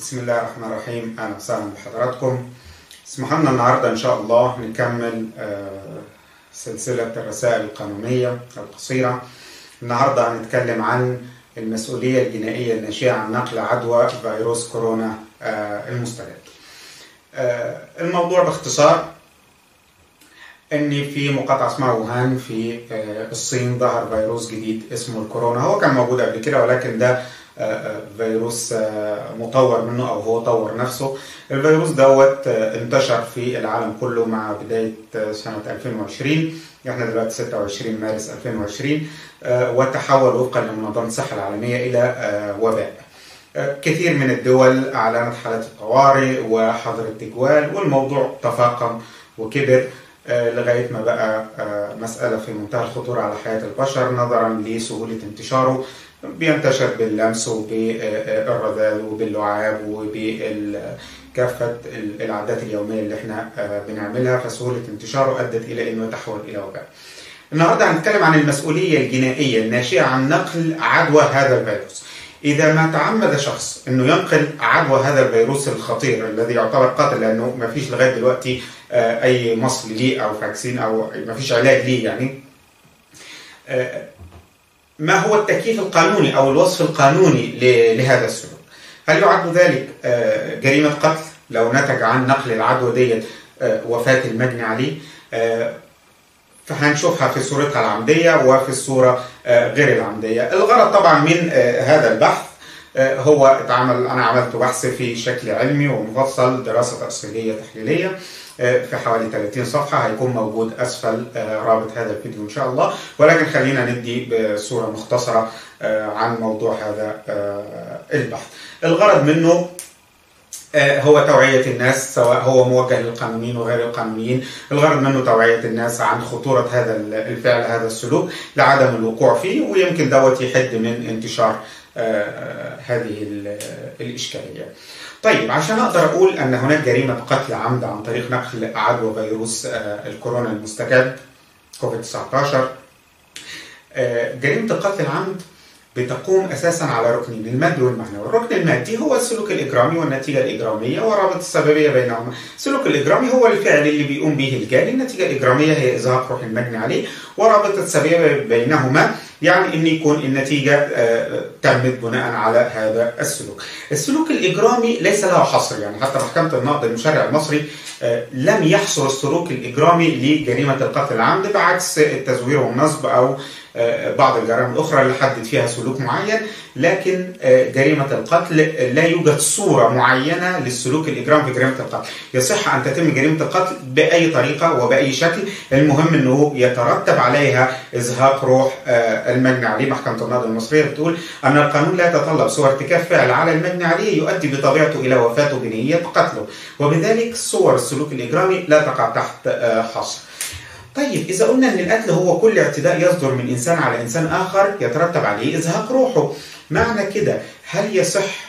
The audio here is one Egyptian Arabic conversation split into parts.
بسم الله الرحمن الرحيم اهلا وسهلا بحضراتكم اسمحوا لنا النهارده ان شاء الله نكمل آه، سلسله الرسائل القانونيه القصيره النهارده هنتكلم عن المسؤوليه الجنائيه الناشئه عن نقل عدوى فيروس كورونا آه، المستجد آه، الموضوع باختصار ان في مقاطعه اسمها ووهان في آه، الصين ظهر فيروس جديد اسمه الكورونا هو كان موجود قبل كده ولكن ده آه، آه، فيروس آه، مطور منه او هو طور نفسه الفيروس دوت آه، انتشر في العالم كله مع بدايه آه، سنه 2020 احنا دلوقتي 26 مارس 2020 آه، وتحول وفقا لمنظمه الصحه العالميه الى آه، وباء آه، كثير من الدول اعلنت حالات الطوارئ وحظر التجوال والموضوع تفاقم وكبر آه، لغايه ما بقى آه، مساله في منتهى الخطوره على حياه البشر نظرا لسهوله انتشاره بينتشر باللمس وبالرذاذ وباللعاب وبكافة العادات اليومية اللي احنا آه، بنعملها فسهولة انتشاره أدت إلى أنه يتحول إلى وباء. النهاردة هنتكلم عن المسؤولية الجنائية الناشئة عن نقل عدوى هذا الفيروس. إذا ما تعمد شخص أنه ينقل عدوى هذا الفيروس الخطير الذي يعتبر قاتل لأنه ما فيش لغاية دلوقتي آه، أي مصل ليه أو فاكسين أو ما فيش علاج ليه يعني آه، ما هو التكييف القانوني او الوصف القانوني ل- لهذا السلوك؟ هل يعد ذلك آه، جريمه قتل لو نتج عن نقل العدوى ديت آه، وفاه المجني عليه؟ آه، فهنشوفها في صورتها العمديه وفي الصوره آه، غير العمديه. الغرض طبعا من آه، هذا البحث آه، هو اتعمل انا عملت بحث في شكل علمي ومفصل دراسه تاصيليه تحليليه آه، في حوالي 30 صفحه هيكون موجود اسفل آه، رابط هذا الفيديو ان شاء الله ولكن خلينا ندي بصوره مختصره آه، عن موضوع هذا آه، البحث. الغرض منه آه، هو توعية الناس سواء هو موجه للقانونيين وغير القانونيين الغرض منه توعية الناس عن خطورة هذا الفعل هذا السلوك لعدم الوقوع فيه ويمكن دوت يحد من انتشار آه، هذه ال- الإشكالية طيب عشان أقدر أقول أن هناك جريمة قتل عمد عن طريق نقل عدوى فيروس آه، الكورونا المستجد كوفيد 19 آه، جريمة القتل العمد بتقوم اساسا على ركنين المادي والمعنوي، الركن المادي هو السلوك الاجرامي والنتيجه الاجراميه ورابط السببيه بينهما، السلوك الاجرامي هو الفعل اللي بيقوم به الجاني، النتيجه الاجراميه هي ازهاق روح المجني عليه، ورابط السببيه بينهما يعني ان يكون النتيجه آه، تمت بناء على هذا السلوك. السلوك الاجرامي ليس له حصر يعني حتى محكمه النقد المشرع المصري آه، لم يحصر السلوك الاجرامي لجريمه القتل العمد بعكس التزوير والنصب او آه، بعض الجرائم الاخرى اللي حدد فيها سلوك معين لكن آه، جريمه القتل لا يوجد صوره معينه للسلوك الاجرامي في جريمه القتل يصح ان تتم جريمه القتل باي طريقه وباي شكل المهم انه يترتب عليها ازهاق روح آه، المجني عليه محكمه النقد المصريه بتقول ان القانون لا يتطلب سوى ارتكاب فعل على المجني عليه يؤدي بطبيعته الى وفاته بنيه قتله وبذلك صور السلوك الاجرامي لا تقع تحت آه، حصر طيب إذا قلنا إن القتل هو كل اعتداء يصدر من إنسان على إنسان آخر يترتب عليه إزهاق روحه، معنى كده هل يصح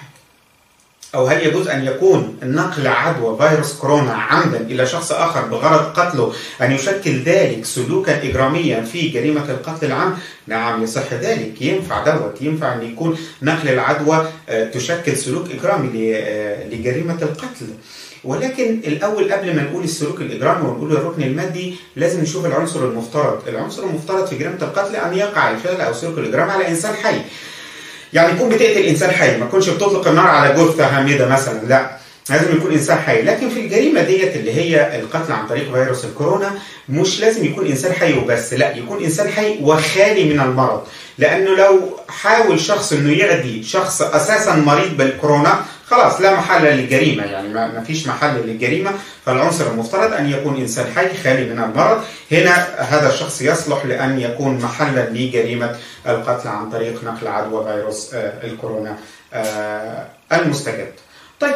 أو هل يجوز أن يكون نقل عدوى فيروس كورونا عمدا إلى شخص آخر بغرض قتله أن يشكل ذلك سلوكا إجراميا في جريمة القتل العمد؟ نعم يصح ذلك، ينفع دوت، ينفع أن يكون نقل العدوى آه، تشكل سلوك إجرامي ل- آه، لجريمة القتل. ولكن الاول قبل ما نقول السلوك الاجرامي ونقول الركن المادي لازم نشوف العنصر المفترض، العنصر المفترض في جريمه القتل ان يقع الفعل او السلوك الاجرامي على انسان حي. يعني يكون بتقتل انسان حي، ما تكونش بتطلق النار على جثه هامده مثلا، لا لازم يكون انسان حي، لكن في الجريمه ديت اللي هي القتل عن طريق فيروس الكورونا مش لازم يكون انسان حي وبس، لا يكون انسان حي وخالي من المرض، لانه لو حاول شخص انه يعدي شخص اساسا مريض بالكورونا خلاص لا محل للجريمه يعني ما ما فيش محل للجريمه فالعنصر المفترض ان يكون انسان حي خالي من المرض هنا هذا الشخص يصلح لان يكون محلا لجريمه القتل عن طريق نقل عدوى فيروس آه، الكورونا آه، المستجد. طيب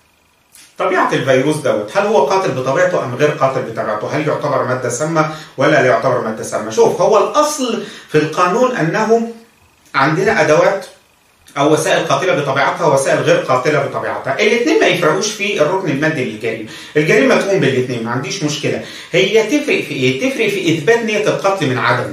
طبيعة الفيروس دوت هل هو قاتل بطبيعته أم غير قاتل بطبيعته؟ هل يعتبر مادة سامة ولا لا يعتبر مادة سامة؟ شوف هو الأصل في القانون أنه عندنا أدوات او وسائل قاتله بطبيعتها ووسائل غير قاتله بطبيعتها الاثنين ما يفرقوش في الركن المادي للجريمه الجريمه تقوم بالاثنين ما عنديش مشكله هي تفرق في ايه تفرق في اثبات نيه القتل من عدمه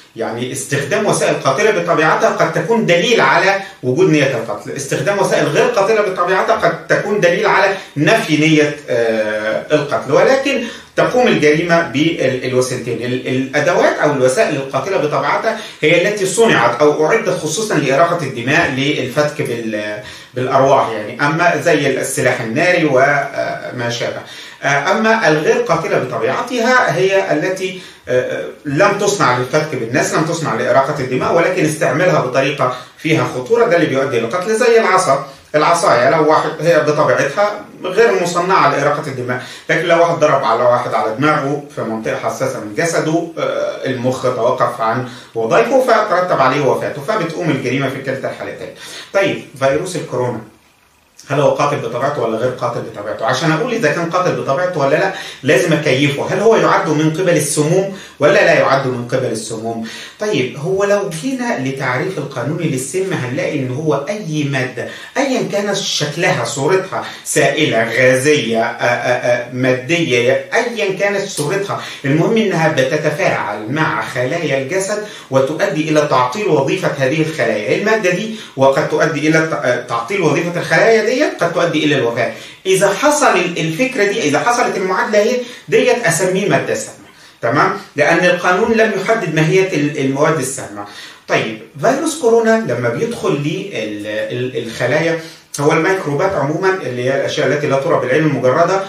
يعني استخدام وسائل قاتلة بطبيعتها قد تكون دليل على وجود نية القتل استخدام وسائل غير قاتلة بطبيعتها قد تكون دليل على نفي نية القتل ولكن تقوم الجريمة بالوسيلتين الأدوات أو الوسائل القاتلة بطبيعتها هي التي صنعت أو أعدت خصوصا لإراقة الدماء للفتك بالأرواح يعني أما زي السلاح الناري وما شابه أما الغير قاتلة بطبيعتها هي التي لم تصنع للفتك بالناس لم تصنع لإراقة الدماء ولكن استعمالها بطريقة فيها خطورة ده اللي بيؤدي للقتل زي العصا العصاية لو واحد هي بطبيعتها غير مصنعة لإراقة الدماء لكن لو واحد ضرب على واحد على دماغه في منطقة حساسة من جسده المخ توقف عن وظائفه فترتب عليه وفاته فبتقوم الجريمة في كلتا الحالتين طيب فيروس الكورونا هل هو قاتل بطبيعته ولا غير قاتل بطبيعته عشان اقول اذا كان قاتل بطبيعته ولا لا لازم اكيفه هل هو يعد من قبل السموم ولا لا يعد من قبل السموم طيب هو لو جينا لتعريف القانوني للسم هنلاقي ان هو اي ماده ايا كانت شكلها صورتها سائله غازيه آآ آآ ماديه ايا كانت صورتها المهم انها بتتفاعل مع خلايا الجسد وتؤدي الى تعطيل وظيفه هذه الخلايا الماده دي وقد تؤدي الى تعطيل وظيفه الخلايا دي ديت قد تؤدي الى الوفاه اذا حصل الفكره دي اذا حصلت المعادله هي ديت اسميه ماده سامه تمام لان القانون لم يحدد ماهيه المواد السامه طيب فيروس كورونا لما بيدخل للخلايا هو الميكروبات عموما اللي هي الاشياء التي لا ترى بالعين المجرده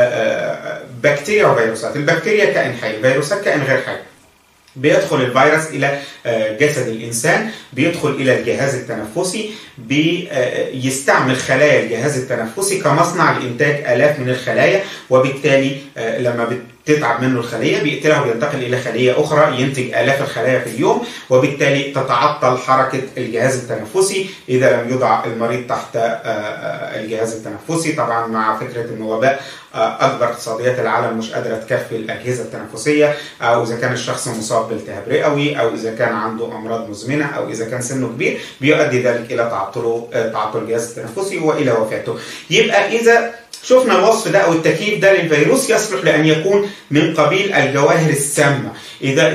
بكتيريا وفيروسات البكتيريا كائن حي الفيروسات كائن غير حي بيدخل الفيروس الى جسد الانسان بيدخل الى الجهاز التنفسي بيستعمل خلايا الجهاز التنفسي كمصنع لانتاج الاف من الخلايا وبالتالي لما تتعب منه الخليه بيقتلها وينتقل الى خليه اخرى ينتج الاف الخلايا في اليوم وبالتالي تتعطل حركه الجهاز التنفسي اذا لم يضع المريض تحت الجهاز التنفسي طبعا مع فكره ان وباء اكبر اقتصاديات العالم مش قادره تكفي الاجهزه التنفسيه او اذا كان الشخص مصاب بالتهاب رئوي او اذا كان عنده امراض مزمنه او اذا كان سنه كبير بيؤدي ذلك الى تعطله تعطل الجهاز التنفسي والى وفاته يبقى اذا شفنا الوصف ده او التكييف ده للفيروس يصلح لان يكون من قبيل الجواهر السامه اذا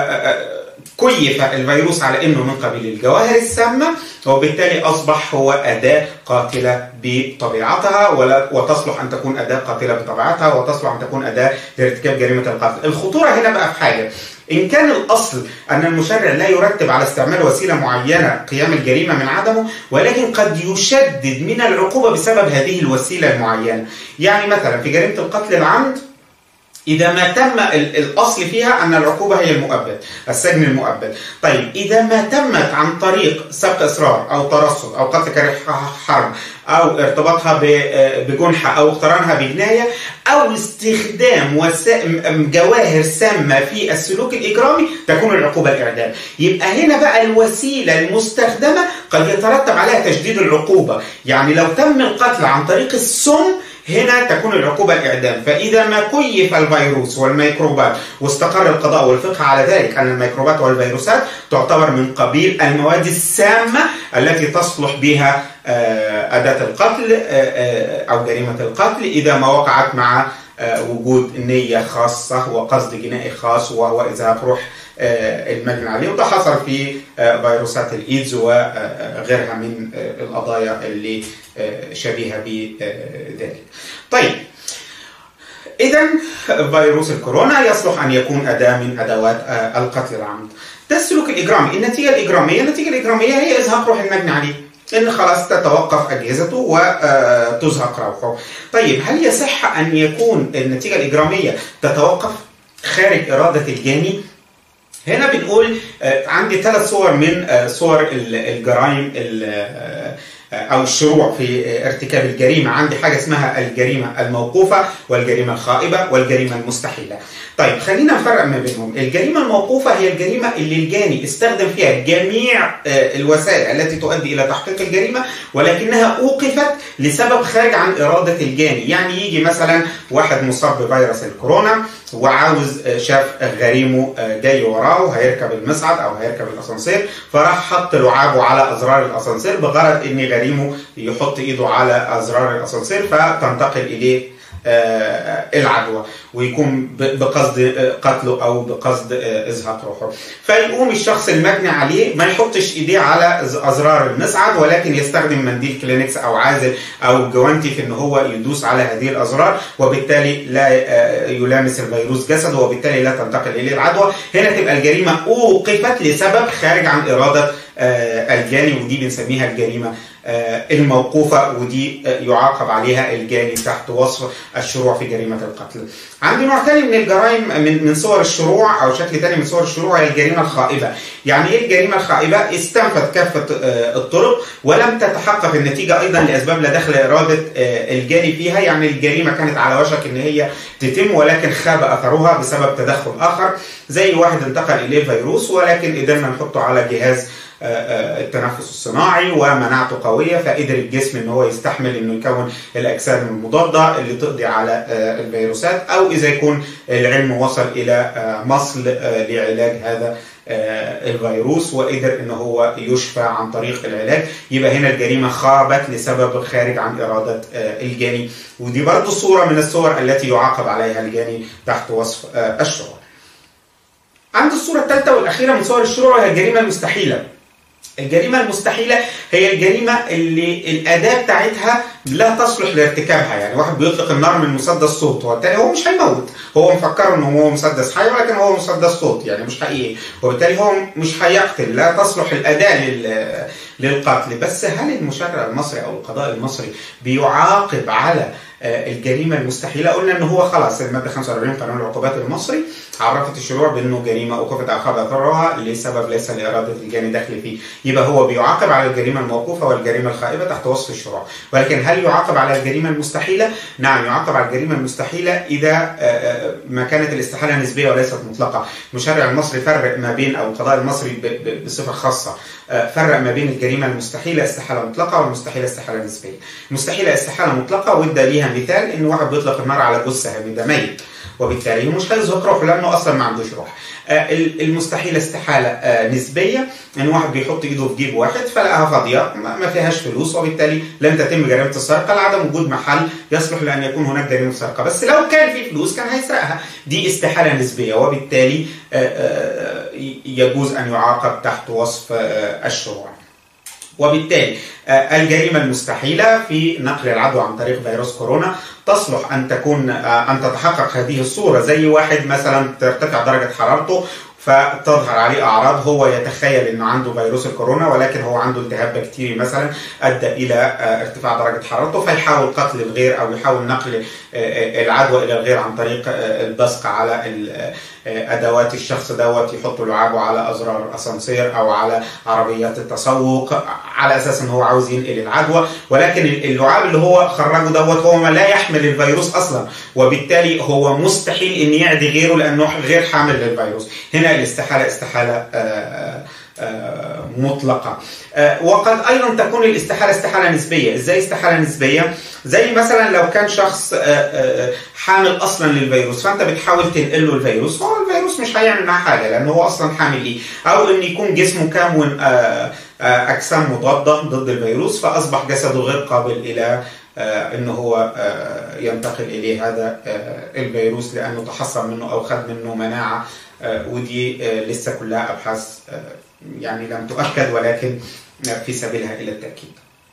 كيف الفيروس على انه من قبيل الجواهر السامه وبالتالي اصبح هو اداه قاتله بطبيعتها ولا وتصلح ان تكون اداه قاتله بطبيعتها وتصلح ان تكون اداه لارتكاب جريمه القتل. الخطوره هنا بقى في حاجه إن كان الأصل أن المشرع لا يرتب على استعمال وسيلة معينة قيام الجريمة من عدمه ولكن قد يشدد من العقوبة بسبب هذه الوسيلة المعينة يعني مثلا في جريمة القتل العمد إذا ما تم الأصل فيها أن العقوبة هي المؤبد السجن المؤبد طيب إذا ما تمت عن طريق سبق إصرار أو ترصد أو قتل كاره حرب أو ارتباطها بجنحة أو اقترانها بجناية أو استخدام جواهر سامة في السلوك الإجرامي تكون العقوبة الإعدام يبقى هنا بقى الوسيلة المستخدمة قد يترتب عليها تشديد العقوبة يعني لو تم القتل عن طريق السم هنا تكون العقوبة الإعدام فإذا ما كيف الفيروس والميكروبات واستقر القضاء والفقه على ذلك أن الميكروبات والفيروسات تعتبر من قبيل المواد السامة التي تصلح بها أداة القتل أو جريمة القتل إذا ما وقعت مع وجود نية خاصة وقصد جنائي خاص وهو إزهاق روح المجني عليه وده حصل في فيروسات الايدز وغيرها من القضايا اللي شبيهه بذلك. طيب اذا فيروس الكورونا يصلح ان يكون اداه من ادوات القتل العمد. ده السلوك الاجرامي، النتيجه الاجراميه، النتيجه الاجراميه هي ازهاق روح المجني عليه. ان خلاص تتوقف اجهزته وتزهق روحه. طيب هل يصح ان يكون النتيجه الاجراميه تتوقف خارج اراده الجاني؟ هنا بنقول عندي ثلاث صور من صور الجرائم او الشروع في ارتكاب الجريمه عندي حاجه اسمها الجريمه الموقوفه والجريمه الخائبه والجريمه المستحيله طيب خلينا نفرق ما بينهم الجريمه الموقوفه هي الجريمه اللي الجاني استخدم فيها جميع الوسائل التي تؤدي الى تحقيق الجريمه ولكنها اوقفت لسبب خارج عن اراده الجاني يعني يجي مثلا واحد مصاب بفيروس الكورونا وعاوز شاف غريمه جاي وراه وهيركب المصعد او هيركب الاسانسير فراح حط لعابه على ازرار الاسانسير بغرض ان غريمه يحط ايده على ازرار الاسانسير فتنتقل اليه العدوى ويكون بقصد قتله او بقصد ازهاق روحه فيقوم الشخص المجني عليه ما يحطش ايديه على ازرار المصعد ولكن يستخدم منديل كلينكس او عازل او جوانتي في ان هو يدوس على هذه الازرار وبالتالي لا يلامس الفيروس جسده وبالتالي لا تنتقل اليه العدوى هنا تبقى الجريمه اوقفت لسبب خارج عن اراده الجاني ودي بنسميها الجريمه الموقوفة ودي يعاقب عليها الجاني تحت وصف الشروع في جريمة القتل عندي نوع ثاني من الجرائم من من صور الشروع او شكل ثاني من صور الشروع هي الجريمه الخائبه يعني ايه الجريمه الخائبه استنفت كافه الطرق ولم تتحقق النتيجه ايضا لاسباب لا دخل اراده الجاني فيها يعني الجريمه كانت على وشك ان هي تتم ولكن خاب اثرها بسبب تدخل اخر زي واحد انتقل اليه فيروس ولكن قدرنا نحطه على جهاز التنفس الصناعي ومناعته قويه فقدر الجسم ان هو يستحمل انه يكون الاجسام المضاده اللي تقضي على الفيروسات او اذا يكون العلم وصل الى مصل لعلاج هذا الفيروس وقدر ان هو يشفى عن طريق العلاج يبقى هنا الجريمه خابت لسبب خارج عن اراده الجاني ودي برضه صوره من الصور التي يعاقب عليها الجاني تحت وصف الشرور. عند الصوره الثالثه والاخيره من صور الشرور هي الجريمه المستحيله. الجريمه المستحيله هي الجريمه اللي الاداه بتاعتها لا تصلح لارتكابها يعني واحد بيطلق النار من مسدس صوت وبالتالي هو مش هيموت هو مفكر انه هو مسدس حي ولكن هو مسدس صوت يعني مش حقيقي وبالتالي هو مش هيقتل لا تصلح الاداه لل للقتل بس هل المشرع المصري او القضاء المصري بيعاقب على الجريمه المستحيله قلنا ان هو خلاص الماده 45 قانون العقوبات المصري عرفت الشروع بانه جريمه اوقفت او خاب اثرها لسبب ليس لاراده الجاني داخل فيه يبقى هو بيعاقب على الجريمه الموقوفه والجريمه الخائبه تحت وصف الشروع ولكن هل يعاقب على الجريمه المستحيله؟ نعم يعاقب على الجريمه المستحيله اذا ما كانت الاستحاله نسبيه وليست مطلقه المشرع المصري فرق ما بين او القضاء المصري بصفه خاصه فرق ما بين الجريمه المستحيله استحاله مطلقه والمستحيله استحاله نسبيه. المستحيله استحاله مطلقه وادى ليها مثال ان واحد بيطلق النار على جثه ده ميت وبالتالي مش هيزهق روحه لانه اصلا ما عندوش روح. المستحيله استحاله نسبيه ان واحد بيحط ايده في جيب واحد فلقاها فاضيه ما فيهاش فلوس وبالتالي لن تتم جريمه السرقه لعدم وجود محل يصلح لان يكون هناك جريمه سرقه بس لو كان في فلوس كان هيسرقها دي استحاله نسبيه وبالتالي يجوز ان يعاقب تحت وصف الشروع. وبالتالي الجريمه المستحيله في نقل العدوى عن طريق فيروس كورونا تصلح ان تكون ان تتحقق هذه الصوره زي واحد مثلا ترتفع درجه حرارته فتظهر عليه اعراض هو يتخيل انه عنده فيروس الكورونا ولكن هو عنده التهاب بكتيري مثلا ادى الى ارتفاع درجه حرارته فيحاول قتل الغير او يحاول نقل العدوى الى الغير عن طريق البصق على ادوات الشخص دوت يحط لعابه على ازرار الاسانسير او على عربيات التسوق على اساس ان هو عاوز ينقل العدوى ولكن اللعاب اللي هو خرجه دوت هو لا يحمل الفيروس اصلا وبالتالي هو مستحيل ان يعدي غيره لانه غير حامل للفيروس هنا الاستحاله استحاله آآ آآ مطلقه وقد ايضا تكون الاستحاله استحاله نسبيه ازاي استحاله نسبيه زي مثلا لو كان شخص حامل اصلا للفيروس فانت بتحاول تنقل له الفيروس هو الفيروس مش هيعمل معاه حاجه لانه هو اصلا حامل ليه او ان يكون جسمه كون اجسام مضاده ضد الفيروس فاصبح جسده غير قابل الى ان هو ينتقل اليه هذا الفيروس لانه تحصل منه او خد منه مناعه ودي لسه كلها ابحاث يعني لم تؤكد ولكن في سبيلها الى التاكيد.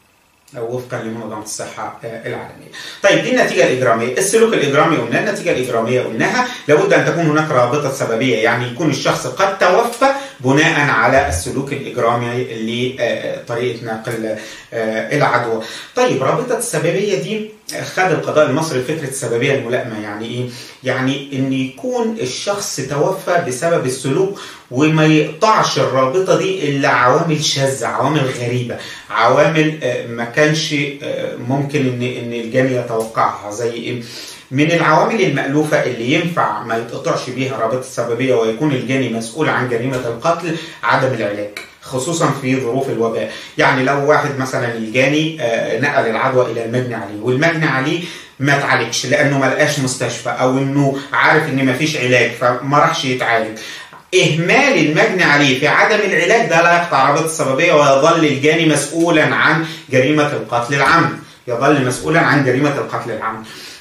وفقا لمنظمه الصحه العالميه. طيب دي النتيجه الاجراميه، السلوك الاجرامي قلنا النتيجه الاجراميه قلناها لابد ان تكون هناك رابطه سببيه يعني يكون الشخص قد توفى بناء على السلوك الاجرامي لطريقه نقل العدوى. طيب رابطه السببيه دي خد القضاء المصري فكره السببيه الملائمه يعني ايه؟ يعني ان يكون الشخص توفى بسبب السلوك وما يقطعش الرابطه دي الا عوامل شاذه، عوامل غريبه، عوامل ما كانش ممكن ان ان الجاني يتوقعها زي ايه؟ من العوامل المألوفة اللي ينفع ما يتقطعش بيها رابطة السببية ويكون الجاني مسؤول عن جريمة القتل عدم العلاج خصوصا في ظروف الوباء يعني لو واحد مثلا الجاني نقل العدوى الى المجني عليه والمجني عليه ما اتعالجش لانه ما لقاش مستشفى او انه عارف ان ما فيش علاج فما راحش يتعالج اهمال المجني عليه في عدم العلاج ده لا يقطع رابطه السببيه ويظل الجاني مسؤولا عن جريمه القتل العمد يظل مسؤولا عن جريمه القتل العمد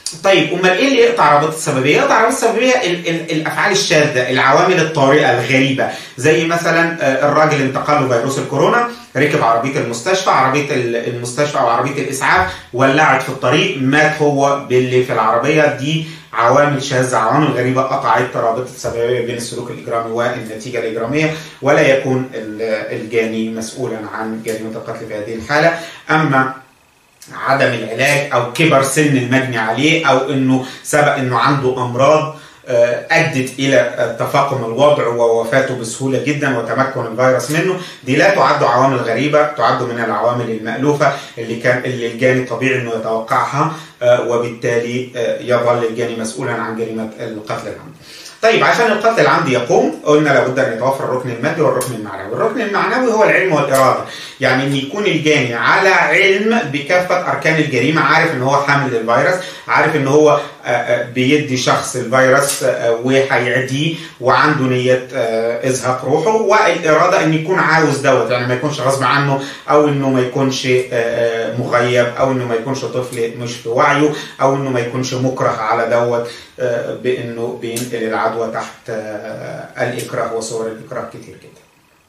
طيب امال ايه اللي يقطع رابطه السببيه؟ يقطع رابطه السببيه ال- ال- الافعال الشاذه، العوامل الطارئه الغريبه، زي مثلا آه، الراجل انتقل له فيروس الكورونا، ركب عربيه المستشفى، عربيه ال- المستشفى او عربيه الاسعاف ولعت في الطريق، مات هو باللي في العربيه دي عوامل شاذه، عوامل غريبه قطعت رابطه السببيه بين السلوك الاجرامي والنتيجه الاجراميه، ولا يكون ال- الجاني مسؤولا عن جريمه القتل في هذه الحاله، اما عدم العلاج او كبر سن المجني عليه او انه سبق انه عنده امراض آه، ادت الى آه، تفاقم الوضع ووفاته بسهوله جدا وتمكن الفيروس منه دي لا تعد عوامل غريبه تعد من العوامل المالوفه اللي كان اللي الجاني طبيعي انه يتوقعها آه، وبالتالي آه، يظل الجاني مسؤولا عن جريمه القتل العمدي. طيب عشان القتل العمدي يقوم قلنا لابد ان يتوفر الركن المادي والركن المعنوي، الركن المعنوي هو العلم والاراده، يعني ان يكون الجاني على علم بكافه اركان الجريمه، عارف ان هو حامل للفيروس، عارف ان هو آه، آه، بيدي شخص الفيروس آه، وهيعديه وعنده نيه آه، ازهاق روحه، والاراده ان يكون عاوز دوت، يعني ما يكونش غصب عنه او انه ما يكونش آه، آه، مغيب او انه ما يكونش طفل مش في وعيه او انه ما يكونش مكره على دوت آه، بانه بينقل العدوى تحت آه، الاكراه وصور الاكراه كتير جدا.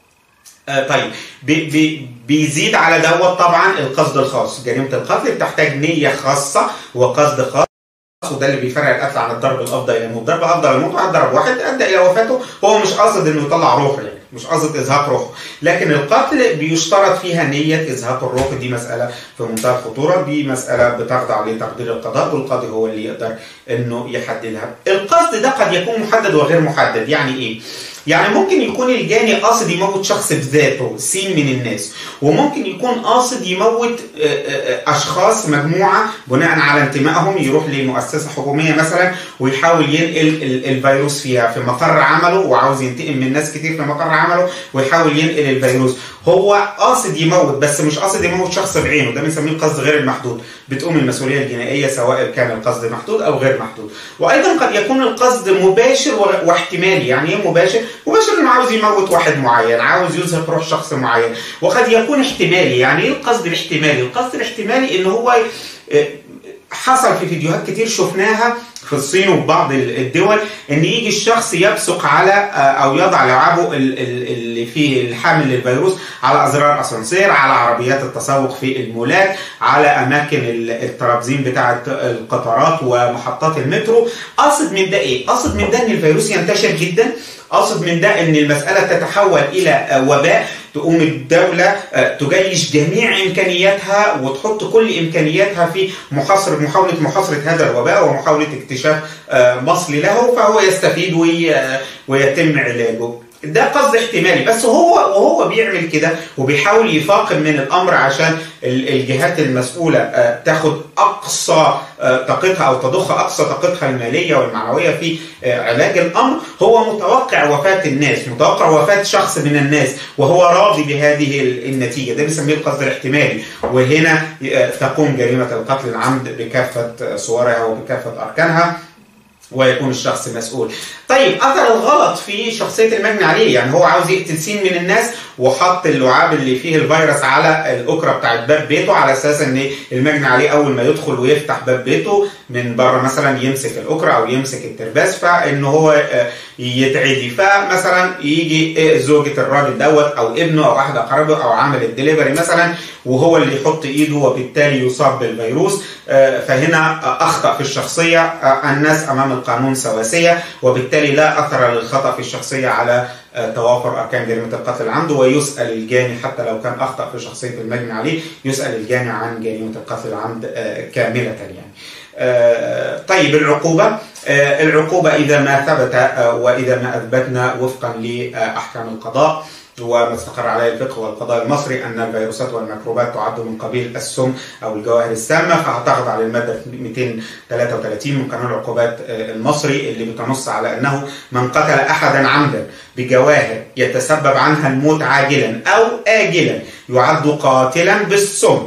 آه، طيب بي بي بيزيد على دوت طبعا القصد الخاص، جريمه القتل بتحتاج نيه خاصه وقصد خاص وده اللي بيفرق القتل عن الضرب الافضل الى الموت، الضرب الافضل الى الموت واحد ضرب واحد ادى الى وفاته هو مش قاصد انه يطلع روحه يعني مش قصد ازهاق روحه، لكن القتل بيشترط فيها نيه ازهاق الروح دي مساله في منتهى الخطوره دي مساله بتخضع لتقدير القضاء والقاضي هو اللي يقدر انه يحددها. القصد ده قد يكون محدد وغير محدد، يعني ايه؟ يعني ممكن يكون الجاني قاصد يموت شخص بذاته سين من الناس وممكن يكون قاصد يموت آه، آه، اشخاص مجموعه بناء على انتمائهم يروح لمؤسسه حكوميه مثلا ويحاول ينقل ال- الفيروس فيها في مقر عمله وعاوز ينتقم من ناس كتير في مقر عمله ويحاول ينقل الفيروس هو قاصد يموت بس مش قاصد يموت شخص بعينه ده بنسميه القصد غير المحدود بتقوم المسؤوليه الجنائيه سواء كان القصد محدود او غير محدود وايضا قد يكون القصد مباشر و- واحتمالي يعني ايه مباشر مباشر انه عاوز يموت واحد معين عاوز يزهق روح شخص معين وقد يكون احتمالي يعني ايه القصد الاحتمالي القصد الاحتمالي ان هو آه، حصل في فيديوهات كتير شفناها في الصين وفي بعض الدول ان يجي الشخص يبصق على او يضع لعابه ال- ال- اللي فيه الحامل للفيروس على ازرار اسانسير على عربيات التسوق في المولات على اماكن ال- الترابزين بتاعه القطارات ومحطات المترو قاصد من ده ايه؟ قاصد من ده ان الفيروس ينتشر جدا قاصد من ده ان المساله تتحول الى وباء تقوم الدولة آه، تجيش جميع إمكانياتها وتحط كل إمكانياتها في محاصرة محاولة محاصرة هذا الوباء ومحاولة اكتشاف آه، مصل له فهو يستفيد وي- آه، ويتم علاجه ده قصد احتمالي بس هو وهو بيعمل كده وبيحاول يفاقم من الامر عشان ال- الجهات المسؤوله آه، تاخد اقصى آه، طاقتها او تضخ اقصى طاقتها الماليه والمعنويه في آه، علاج الامر هو متوقع وفاه الناس متوقع وفاه شخص من الناس وهو راضي بهذه ال- النتيجه ده بنسميه القصد الاحتمالي وهنا آه، تقوم جريمه القتل العمد بكافه آه، صورها وبكافه اركانها ويكون الشخص مسؤول. طيب اثر الغلط في شخصيه المجني عليه يعني هو عاوز يقتل سين من الناس وحط اللعاب اللي فيه الفيروس على الاكره بتاعت باب بيته على اساس ان المجني عليه اول ما يدخل ويفتح باب بيته من بره مثلا يمسك الاكره او يمسك الترباس فان هو آه، يتعدي فمثلا يجي آه، زوجة الراجل دوت او ابنه او احد اقاربه او عامل الدليفري مثلا وهو اللي يحط ايده وبالتالي يصاب بالفيروس آه، فهنا آه، اخطا في الشخصيه آه، الناس امام القانون سواسيه وبالتالي لا اثر للخطا في الشخصيه على آه، توافر اركان جريمه القتل العمد ويسال الجاني حتى لو كان اخطا في شخصيه المجني عليه يسال الجاني عن جريمه القتل العمد آه، كامله يعني. آه، طيب العقوبه آه، العقوبه اذا ما ثبت آه، واذا ما اثبتنا وفقا لاحكام القضاء وما استقر عليه الفقه والقضاء المصري ان الفيروسات والميكروبات تعد من قبيل السم او الجواهر السامه فهتخضع للماده 233 من قانون العقوبات آه، المصري اللي بتنص على انه من قتل احدا عمدا بجواهر يتسبب عنها الموت عاجلا او اجلا يعد قاتلا بالسم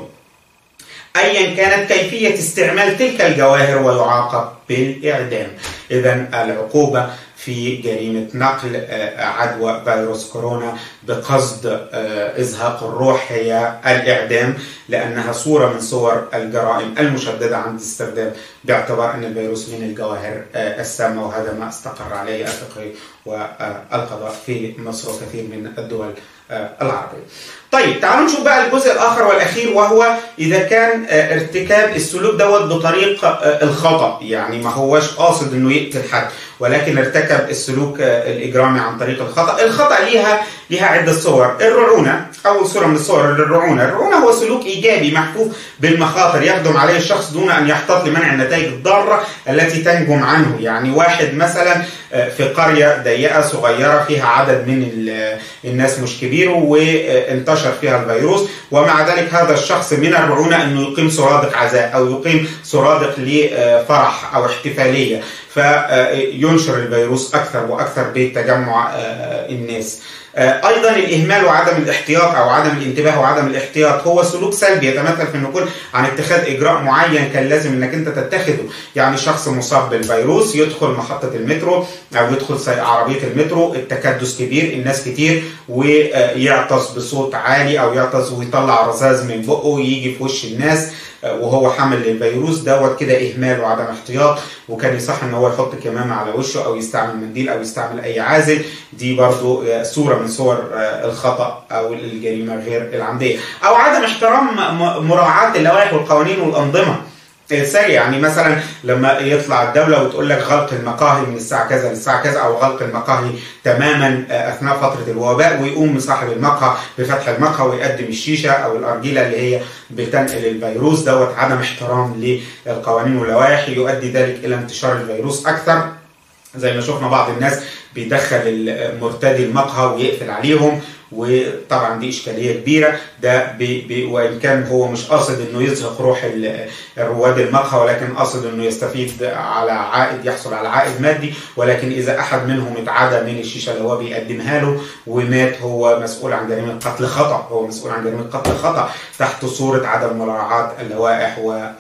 ايا كانت كيفيه استعمال تلك الجواهر ويعاقب بالاعدام اذا العقوبه في جريمة نقل عدوى فيروس كورونا بقصد إزهاق الروح هي الإعدام لأنها صورة من صور الجرائم المشددة عند الاستخدام باعتبار أن الفيروس من الجواهر السامة وهذا ما استقر عليه الفقه والقضاء في مصر وكثير من الدول العربية طيب تعالوا نشوف بقى الجزء الآخر والأخير وهو إذا كان ارتكاب السلوك دوت بطريق الخطأ يعني ما هوش قاصد إنه يقتل حد ولكن ارتكب السلوك الإجرامي عن طريق الخطأ الخطأ ليها ليها عدة صور الرعونة أول صورة من الصور للرعونة الرعونة هو سلوك إيجابي محفوف بالمخاطر يقدم عليه الشخص دون أن يحتاط لمنع النتائج الضارة التي تنجم عنه يعني واحد مثلا في قرية ضيقة صغيرة فيها عدد من الناس مش كبير وانتشر فيها الفيروس ومع ذلك هذا الشخص من الرعونة أنه يقيم سرادق عزاء أو يقيم سرادق لفرح أو احتفالية فينشر الفيروس أكثر وأكثر بتجمع الناس ايضا الاهمال وعدم الاحتياط او عدم الانتباه وعدم الاحتياط هو سلوك سلبي يتمثل في النقول عن اتخاذ اجراء معين كان لازم انك انت تتخذه يعني شخص مصاب بالفيروس يدخل محطه المترو او يدخل عربيه المترو التكدس كبير الناس كتير ويعطس بصوت عالي او يعطس ويطلع رذاذ من بقه ويجي في وش الناس وهو حامل للفيروس دوت كده اهمال وعدم احتياط وكان يصح ان هو يحط كمامه على وشه او يستعمل منديل او يستعمل اي عازل دي برضو صوره من صور الخطا او الجريمه غير العمديه او عدم احترام مراعاه اللوائح والقوانين والانظمه سريع يعني مثلا لما يطلع الدولة وتقول لك غلق المقاهي من الساعة كذا للساعة كذا أو غلق المقاهي تماما أثناء فترة الوباء ويقوم صاحب المقهى بفتح المقهى ويقدم الشيشة أو الأرجيلة اللي هي بتنقل الفيروس دوت عدم احترام للقوانين واللوائح يؤدي ذلك إلى انتشار الفيروس أكثر زي ما شفنا بعض الناس بيدخل المرتدي المقهى ويقفل عليهم وطبعا دي اشكاليه كبيره ده بي بي وان كان هو مش قاصد انه يزهق روح رواد المقهى ولكن قاصد انه يستفيد على عائد يحصل على عائد مادي ولكن اذا احد منهم اتعدى من الشيشه اللي هو بيقدمها له ومات هو مسؤول عن جريمه قتل خطا هو مسؤول عن جريمه قتل خطا تحت صوره عدم مراعاه اللوائح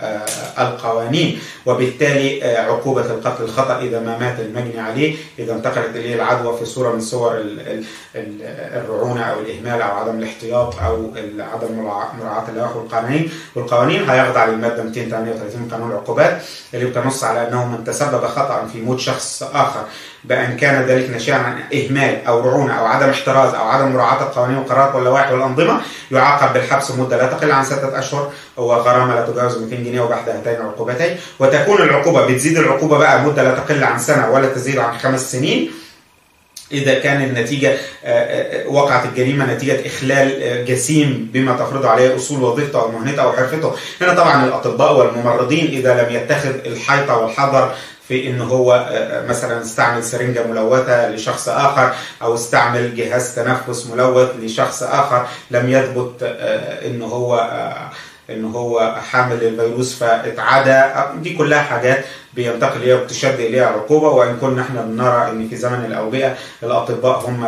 والقوانين وبالتالي عقوبه القتل الخطا اذا ما مات المجني عليه اذا انتقلت اليه العدوى في صوره من صور الرعونه او الاهمال او عدم الاحتياط او عدم مراعاه اللوائح والقوانين والقوانين هيخضع للماده 238 من قانون العقوبات اللي بتنص على انه من تسبب خطا في موت شخص اخر بان كان ذلك ناشئا عن اهمال او رعونه او عدم احتراز او عدم مراعاه القوانين والقرارات واللوائح والانظمه يعاقب بالحبس مده لا تقل عن سته اشهر وغرامه لا تجاوز 200 جنيه وبحد هاتين العقوبتين وتكون العقوبه بتزيد العقوبه بقى مده لا تقل عن سنه ولا تزيد عن خمس سنين إذا كان النتيجة وقعت الجريمة نتيجة إخلال جسيم بما تفرض عليه أصول وظيفته أو مهنته أو حرفته هنا طبعا الأطباء والممرضين إذا لم يتخذ الحيطة والحذر في ان هو مثلا استعمل سرنجه ملوثه لشخص اخر او استعمل جهاز تنفس ملوث لشخص اخر لم يثبت ان هو ان هو حامل الفيروس فاتعدى دي كلها حاجات بينتقل اليها وبتشد اليها العقوبه وان كنا احنا بنرى ان في زمن الاوبئه الاطباء هم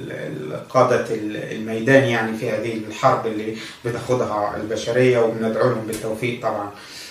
قاده الميدان يعني في هذه الحرب اللي بتاخدها البشريه وبندعو لهم بالتوفيق طبعا.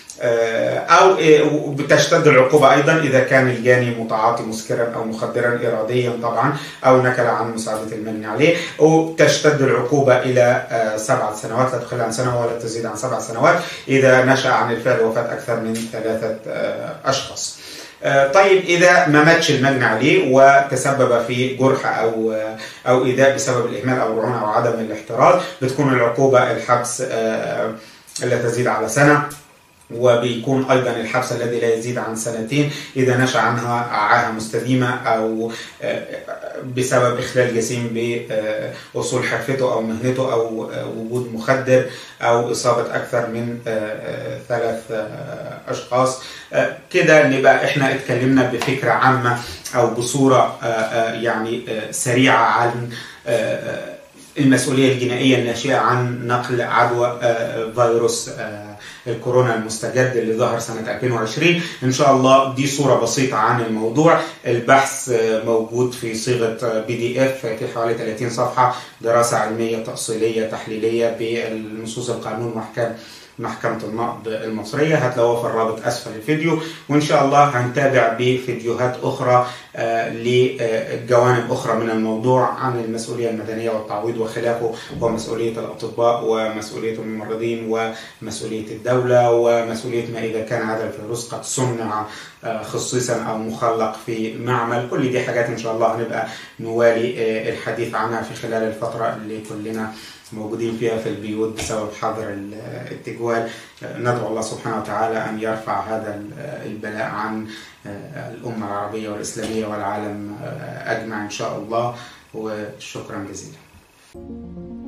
او بتشتد العقوبه ايضا اذا كان الجاني متعاطي مسكرا او مخدرا اراديا طبعا او نكل عن مساعده المجني عليه وتشتد العقوبه الى سبعه سنوات لا تقل عن سنه ولا تزيد عن سبع سنوات اذا نشا عن الفعل وفاه اكثر من ثلاثه اشخاص. طيب اذا ما ماتش المجني عليه وتسبب في جرح او او ايذاء بسبب الاهمال او الرعونه او عدم الاحتراز بتكون العقوبه الحبس لا تزيد على سنه وبيكون ايضا الحبس الذي لا يزيد عن سنتين اذا نشا عنها عاهه مستديمه او بسبب اخلال جسيم باصول حرفته او مهنته او وجود مخدر او اصابه اكثر من ثلاث اشخاص كده نبقى احنا اتكلمنا بفكره عامه او بصوره يعني سريعه عن المسؤوليه الجنائيه الناشئه عن نقل عدوى فيروس الكورونا المستجد اللي ظهر سنة 2020 إن شاء الله دي صورة بسيطة عن الموضوع البحث موجود في صيغة بي دي اف في حوالي 30 صفحة دراسة علمية تأصيلية تحليلية بالنصوص القانون واحكام محكمة النقد المصرية هتلاقوها في الرابط أسفل الفيديو وإن شاء الله هنتابع بفيديوهات أخرى لجوانب أخرى من الموضوع عن المسؤولية المدنية والتعويض وخلافه ومسؤولية الأطباء ومسؤولية الممرضين ومسؤولية الدولة ومسؤولية ما إذا كان هذا الفيروس قد صنع خصيصا أو مخلق في معمل كل دي حاجات إن شاء الله هنبقى نوالي الحديث عنها في خلال الفترة اللي كلنا موجودين فيها في البيوت بسبب حظر التجوال ندعو الله سبحانه وتعالى أن يرفع هذا البلاء عن الأمة العربية والإسلامية والعالم أجمع إن شاء الله وشكرا جزيلا